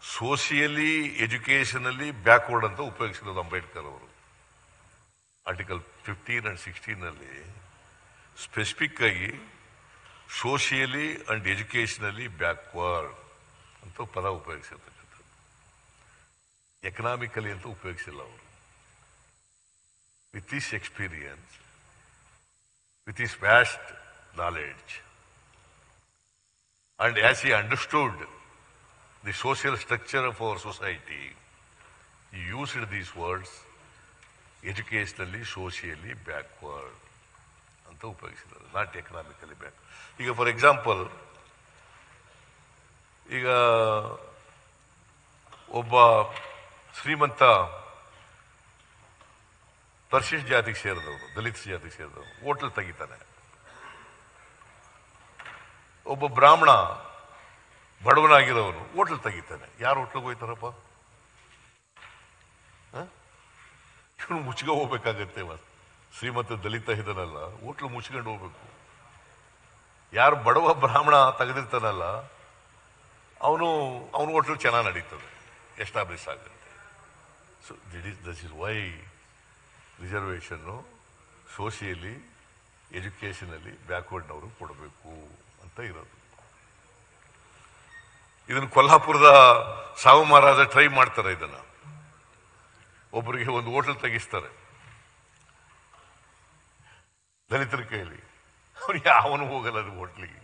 Socially ಎಜುಕೇಷನಲ್ಲಿ backward ಅಂತ ಉಪಯೋಗಿಸಿರೋದು ಅಂಬೇಡ್ಕರ್ ಅವರು ಆರ್ಟಿಕಲ್ ಫಿಫ್ಟೀನ್ ಅಂಡ್ ಸಿಕ್ಸ್ಟೀನಲ್ಲಿ ಸ್ಪೆಸಿಫಿಕ್ ಆಗಿ ಸೋಷಿಯಲಿ ಅಂಡ್ ಎಜುಕೇಷನಲ್ಲಿ ಬ್ಯಾಕ್ವರ್ಡ್ ಅಂತ ಪದ ಉಪಯೋಗಿಸಿರ್ತಕ್ಕಂಥದ್ದು ಎಕನಾಮಿಕಲಿ ಅಂತ ಉಪಯೋಗಿಸಿಲ್ಲ ಅವರು with his experience with his vast knowledge. And as he understood the social structure of our society, he used these words educationally, socially backward ಅಂತ ಉಪಯೋಗಿಸಿದ್ದಾರೆ ನಾಟ್ ಎಕನಾಮಿಕಲಿ ಬ್ಯಾಕ್ ಈಗ for example ಈಗ ಒಬ್ಬ ಶ್ರೀಮಂತ ಪರಿಶಿಷ್ಟ ಜಾತಿಗೆ ಸೇರಿದವನು ದಲಿತ ಜಾತಿಗೆ ಸೇರಿದವನು ಹೋಟ್ಲ್ ತೆಗಿತಾನೆ ಒಬ್ಬ ಬ್ರಾಹ್ಮಣ ಬಡವನಾಗಿರೋವನು ಹೋಟ್ಲ್ ತೆಗಿತಾನೆ ಯಾರು ಹೋಟ್ಲಿಗೆ ಹೋಯ್ತಾರಪ್ಪ ಇವನು ಮುಚ್ಕೊ ಹೋಗ್ಬೇಕಾಗತ್ತೆ ಮತ್ ಶ್ರೀಮಂತ ದಲಿತ ಇದನ್ನಲ್ಲ ಹೋಟ್ಲು ಮುಚ್ಕೊಂಡು ಹೋಗ್ಬೇಕು ಯಾರು ಬಡವ ಬ್ರಾಹ್ಮಣ ತೆಗೆದಿರ್ತಾನಲ್ಲ ಅವನು ಅವನ ಹೋಟ್ಲು ಚೆನ್ನಾಗಿ ನಡೀತದೆ ಎಸ್ಟಾಬ್ಲಿಷ್ ಆಗುತ್ತೆ so that is thus is why reservation socially educationally ಬ್ಯಾಕ್ವರ್ಡ್ನವರು ಕೊಡಬೇಕು ಅಂತ ಇರೋದು ಇದನ್ನು ಕೊಲ್ಹಾಪುರದ ಸಾವು ಮಹಾರಾಜ ಟ್ರೈ ಮಾಡ್ತಾರೆ ಇದನ್ನ ಒಬ್ಬರಿಗೆ ಒಂದು ಹೋಟೆಲ್ ತೆಗಿಸ್ತಾರೆ ದಲಿತರ ಕೈಯಲ್ಲಿ ಅವ್ರು ಯಾವನು ಹೋಗಲ್ಲ ಅದು ಹೋಟ್ಲಿಗೆ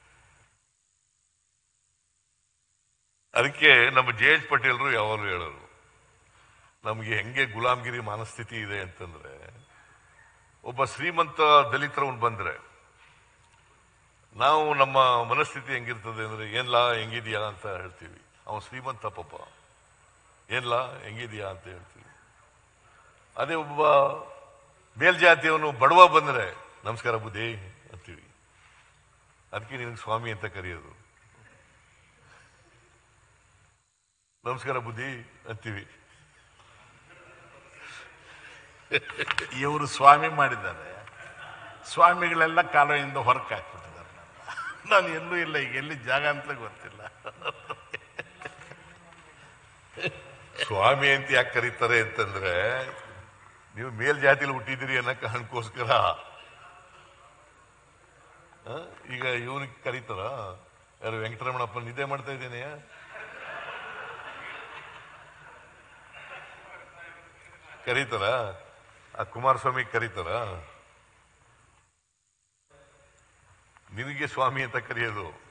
ಅದಕ್ಕೆ ನಮ್ಮ ಜೆ ಎಚ್ ಪಟೇಲ್ರು ಯಾವಾಗಲೂ ಹೇಳೋರು ನಮಗೆ ಹೆಂಗೆ ಗುಲಾಮ್ಗಿರಿ ಮಾನಸ್ಥಿತಿ ಇದೆ ಅಂತಂದ್ರೆ ಒಬ್ಬ ಶ್ರೀಮಂತ ದಲಿತರವನ್ ಬಂದ್ರೆ ನಾವು ನಮ್ಮ ಮನಸ್ಥಿತಿ ಹೆಂಗಿರ್ತದೆ ಅಂದ್ರೆ ಏನ್ಲಾ ಹೆಂಗಿದ್ಯಾ ಅಂತ ಹೇಳ್ತೀವಿ ಅವನು ಶ್ರೀಮಂತ ಪಾಪ ಏನ್ಲಾ ಹೆಂಗಿದ್ಯಾ ಅಂತ ಹೇಳ್ತೀವಿ ಅದೇ ಒಬ್ಬ ಮೇಲ್ಜಾತಿಯವನು ಬಡವ ಬಂದ್ರೆ ನಮಸ್ಕಾರ ಬುದ್ಧಿ ಅಂತೀವಿ ಅದಕ್ಕೆ ನಿನಗೆ ಸ್ವಾಮಿ ಅಂತ ಕರೆಯೋದು ನಮಸ್ಕಾರ ಬುದ್ಧಿ ಅಂತೀವಿ ಇವರು ಸ್ವಾಮಿ ಮಾಡಿದ್ದಾರೆ ಸ್ವಾಮಿಗಳೆಲ್ಲ ಕಾಲುವೆಯಿಂದ ಹೊರಕ್ಕೆ ಹಾಕ್ಬಿಟ್ಟಿದ್ದಾರೆ ನನ್ನ. ನಾನು ಎಲ್ಲೂ ಇಲ್ಲ ಈಗ ಎಲ್ಲಿ ಜಾಗ ಅಂತಲೇ ಗೊತ್ತಿಲ್ಲ ಸ್ವಾಮಿ ಅಂತ ಯಾಕೆ ಕರೀತಾರೆ ಅಂತಂದ್ರೆ ನೀವು ಮೇಲ್ಜಾತಿಲಿ ಹುಟ್ಟಿದಿರಿ ಅನ್ನೋ ಕಾರಣಕ್ಕೋಸ್ಕರ ಆ? ಈಗ ಇವನಿಗೆ ಕರೀತಾರ ಯಾರು ವೆಂಕಟರಮಣಪ್ಪ ನಿದ್ದೆ ಮಾಡ್ತಾ ಇದ್ದೇನೆ ಕರೀತಾರ ಆ ಕುಮಾರಸ್ವಾಮಿ ಕರೀತಾರ ನಿನಗೆ ಸ್ವಾಮಿ ಅಂತ ಕರೆಯೋದು